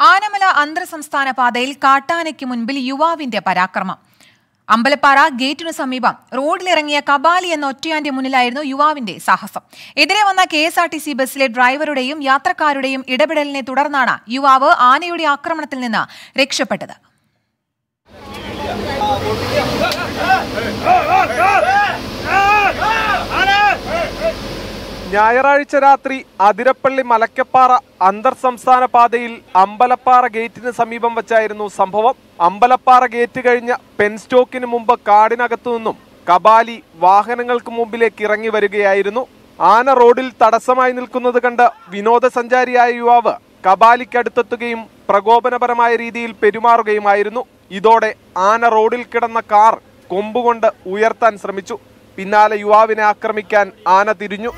ആനമല അന്തർ സംസ്ഥാന പാതയിൽ കാട്ടാനയ്ക്ക് മുൻപിൽ യുവാവിന്റെ പരാക്രമം അമ്പലപ്പാറ ഗേറ്റിനു സമീപം റോഡിലിറങ്ങിയ കബാലി എന്ന ഒറ്റയാന്റെ മുന്നിലായിരുന്നു യുവാവിന്റെ സാഹസം എതിരെ വന്ന K S R T C ബസ്സിലെ ഡ്രൈവറുടെയും യാത്രക്കാരുടെയും ഇടപെടലിനെ തുടർന്നാണ് യുവാവ് ആനയുടെ ആക്രമണത്തിൽ നിന്ന് രക്ഷപ്പെട്ടത് ഞായറാഴ്ച രാത്രി അതിരപ്പള്ളി മലക്കപ്പാറ അന്തർ സംസ്ഥാന പാതയിൽ അമ്പലപ്പാറ ഗേറ്റിന് സമീപം വെച്ചായിരുന്നു സംഭവം അമ്പലപ്പാറ ഗേറ്റ് കഴിഞ്ഞ പെൻ സ്റ്റോക്കിന് മുമ്പ് കാടിനകത്തു നിന്നും കബാലി വാഹനങ്ങൾക്ക് മുമ്പിലേക്ക് ഇറങ്ങി വരികയായിരുന്നു ആന റോഡിൽ തടസ്സമായി നിൽക്കുന്നത് കണ്ട് വിനോദസഞ്ചാരിയായ യുവാവ് കബാലിക്കടുത്തെത്തുകയും പ്രകോപനപരമായ രീതിയിൽ പെരുമാറുകയുമായിരുന്നു ഇതോടെ ആന റോഡിൽ കിടന്ന കാർ കൊമ്പുകൊണ്ട് ഉയർത്താൻ ശ്രമിച്ചു പിന്നാലെ യുവാവിനെ ആക്രമിക്കാൻ ആന തിരിഞ്ഞു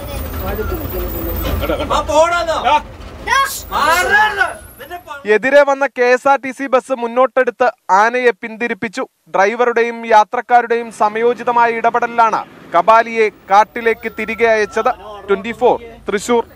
എതിരെ വന്ന K S R T C bus മുന്നോട്ടെടുത്ത് ആനയെ പിന്തിരിപ്പിച്ചു ഡ്രൈവറുടെയും യാത്രക്കാരുടെയും സമയോചിതമായ ഇടപെടലിലാണ് കബാലിയെ കാട്ടിലേക്ക് തിരികെ അയച്ചത് ട്വന്റി തൃശൂർ